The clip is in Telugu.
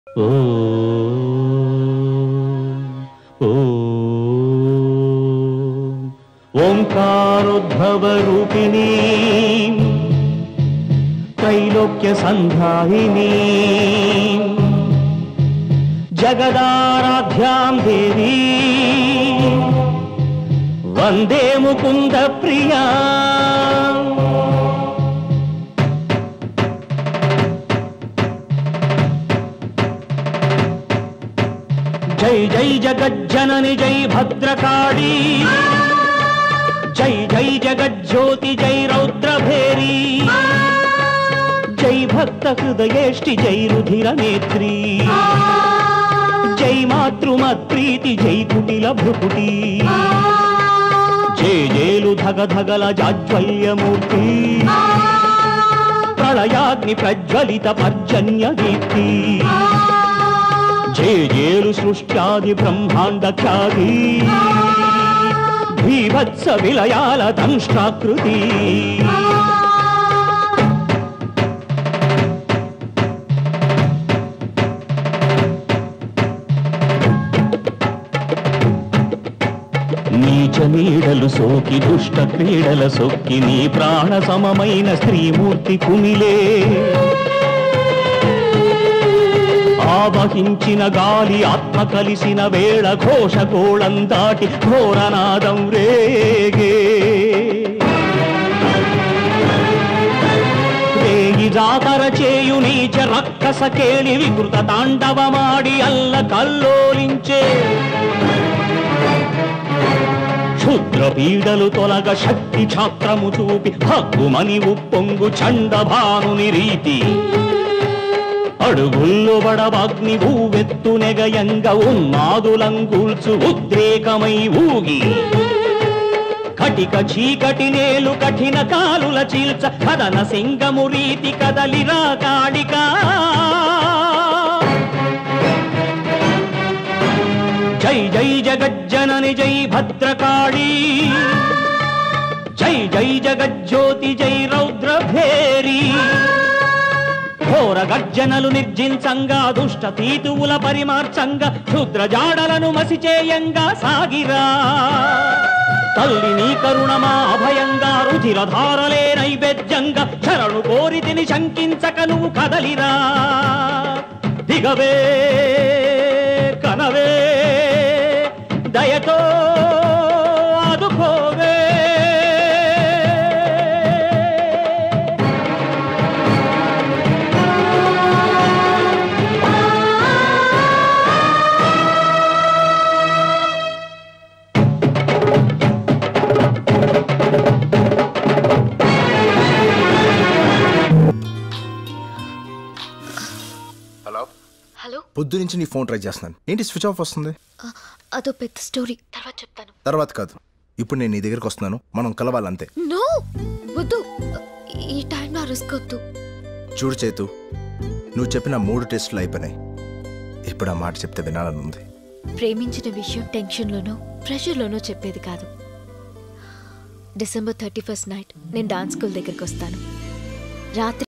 ఓ ఓ ఓంకారోద్భవ రూపిణీ త్రైలోక్య సంధాయిని జగదారాధ్యాం దేవీ వందే ముకుంద ప్రియా జై జై జగజ్జనని జై భద్రకాళీ జై జై జగజ్యోతి జై రౌద్రభేరీ జై భక్త హృదయేష్టి జై రుధిర నేత్రీ జై మాతృమత్ప్రీతి జై కుటిల భృకుటి జై జేలు ధగ ధగల జాజ్వల్యమూర్తి ప్రళయాగ్ని ప్రజ్వలిత పర్జన్య దీప్తి జయ జేలు సృష్ట్యాది బ్రహ్మాండ ఖ్యాతి భీభత్స విలయాల దంష్టాకృతి నీచ నీడలు సోకి దుష్ట క్రీడల సొక్కి నీ ప్రాణ సమమైన స్త్రీమూర్తి కుమిలే ఆవహించిన గాలి ఆత్మ కలిసిన వేళ ఘోషగోళం దాటి ఘోరనాదం రేగే రేగి జాతర చేయు నీచ రక్కస కేళి వికృత తాండవమాడి అల్ల కల్లోలించే క్షుద్ర పీడలు తొలగ శక్తి ఛాత్రము చూపి హక్కుమని ఉప్పొంగు చండభానుని రీతి అడుగుల్లో బడవాగ్ని ఊవెత్తు నెగయంగ ఉన్మాదులంగూల్చు ఉద్రేకమై ఊగి కటిక చీకటి నేలు కఠిన కాలుల చీల్చ కదన సింగము రీతి కదలిరా కాళికా జై జై జగజ్జనని జై భద్రకాళీ జై జై జగజ్యోతి జై రౌద్రభేరీ ఘోర గర్జనలు నిర్జించంగా దుష్ట తీతువుల పరిమార్చంగా క్షుద్ర జాడలను మసిచేయంగా సాగిరా తల్లి నీ కరుణమా అభయంగా రుధిరధారలే నైవేద్యంగా శరణు కోరి తిని శంకించక నువ్వు కదలిరా దిగవే కనవే దయతో ఆదుకోవే హలో హలో పొద్దు నుంచి నీ ఫోన్ ట్రై చేస్తున్నాను ఏంటి స్విచ్ ఆఫ్ వస్తుంది ఆ, అదో పెద్ద స్టోరీ తర్వాత చెప్తాను తర్వాత కాదు ఇప్పుడు నేను నీ దగ్గరికి వస్తున్నాను మనం కలవాలంతే నో వద్దు ఈ టైంలో రిస్క్ వద్దు చూడు చేతు నువ్వు చెప్పిన మూడు టెస్టులు అయిపోయినాయి ఇప్పుడు ఆ మాట చెప్తే వినాలని ఉంది ప్రేమించిన విషయం టెన్షన్లోనో ప్రెషర్లోనో చెప్పేది కాదు డిసెంబర్ థర్టీ ఫస్ట్ నైట్ నేను డాన్స్ స్కూల్ దగ్గరికి వస్తాను రాత్రి